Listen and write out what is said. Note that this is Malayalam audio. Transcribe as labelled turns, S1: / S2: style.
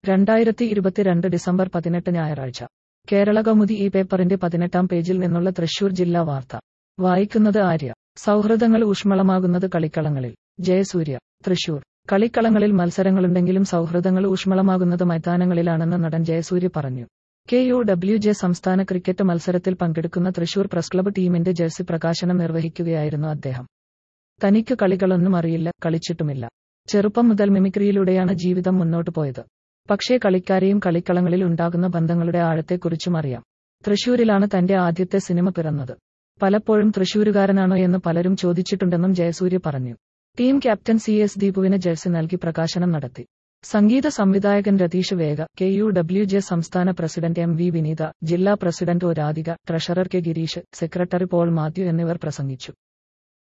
S1: രണ്ടായിരത്തി ഇരുപത്തിരണ്ട് ഡിസംബർ പതിനെട്ട് ഞായറാഴ്ച കേരള കൗമുദി ഈ പേപ്പറിന്റെ പതിനെട്ടാം പേജിൽ നിന്നുള്ള തൃശൂർ ജില്ലാ വാർത്ത വായിക്കുന്നത് ആര്യ സൗഹൃദങ്ങൾ ഊഷ്മളമാകുന്നത് കളിക്കളങ്ങളിൽ ജയസൂര്യ തൃശൂർ കളിക്കളങ്ങളിൽ മത്സരങ്ങളുണ്ടെങ്കിലും സൗഹൃദങ്ങൾ ഊഷ്മളമാകുന്നത് മൈതാനങ്ങളിലാണെന്ന് നടൻ ജയസൂര്യ പറഞ്ഞു കെ യു ഡബ്ല്യു ജെ സംസ്ഥാന ക്രിക്കറ്റ് മത്സരത്തിൽ പങ്കെടുക്കുന്ന തൃശൂർ പ്രസ് ക്ലബ്ബ് ടീമിന്റെ ജേഴ്സി പ്രകാശനം നിർവഹിക്കുകയായിരുന്നു അദ്ദേഹം തനിക്ക് കളികളൊന്നും അറിയില്ല കളിച്ചിട്ടുമില്ല ചെറുപ്പം മുതൽ മിമിക്രിയിലൂടെയാണ് ജീവിതം മുന്നോട്ടു പോയത് പക്ഷേ കളിക്കാരെയും കളിക്കളങ്ങളിൽ ഉണ്ടാകുന്ന ബന്ധങ്ങളുടെ ആഴത്തെക്കുറിച്ചും അറിയാം തൃശൂരിലാണ് തന്റെ ആദ്യത്തെ സിനിമ പിറന്നത് പലപ്പോഴും തൃശൂരുകാരനാണോ എന്ന് പലരും ചോദിച്ചിട്ടുണ്ടെന്നും ജയസൂര്യ പറഞ്ഞു ടീം ക്യാപ്റ്റൻ സി എസ് ദീപുവിന് ജേഴ്സി നൽകി പ്രകാശനം നടത്തി സംഗീത സംവിധായകൻ Ratheesh Vega K U W J സംസ്ഥാന പ്രസിഡന്റ് എം വി വിനീത ജില്ലാ president O Radhika treasurer K Girish secretary Paul Mathew എന്നിവർ പ്രസംഗിച്ചു